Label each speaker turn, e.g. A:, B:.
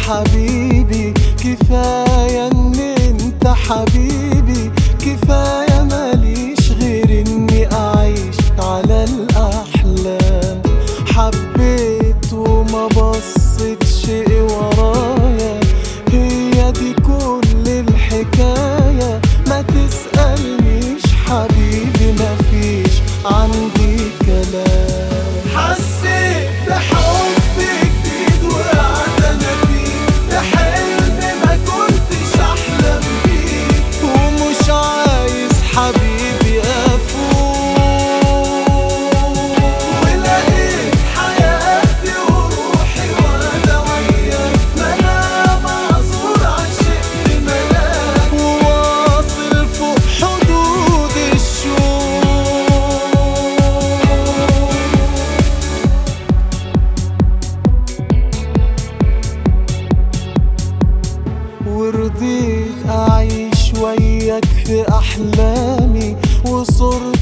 A: حبيبي كفاية ان انت حبيبي كفاية ماليش غير اني اعيش على الاحلام حبيت وما بصيتش ورايا هي دي كل الحكاية ما تسألنيش حبيبي مفيش عندي كلام حسيت بحب جديد وقعت انا فيه ده حلم ما كنتش احلم بيه ومش عايز حبيبي افوق ولقيت حياتي وروحي وانا وياك ما انا معذور عشقت ملاك وواصل فوق حدود الشوق ورضيت أعيش وياك في أحلامي وصرت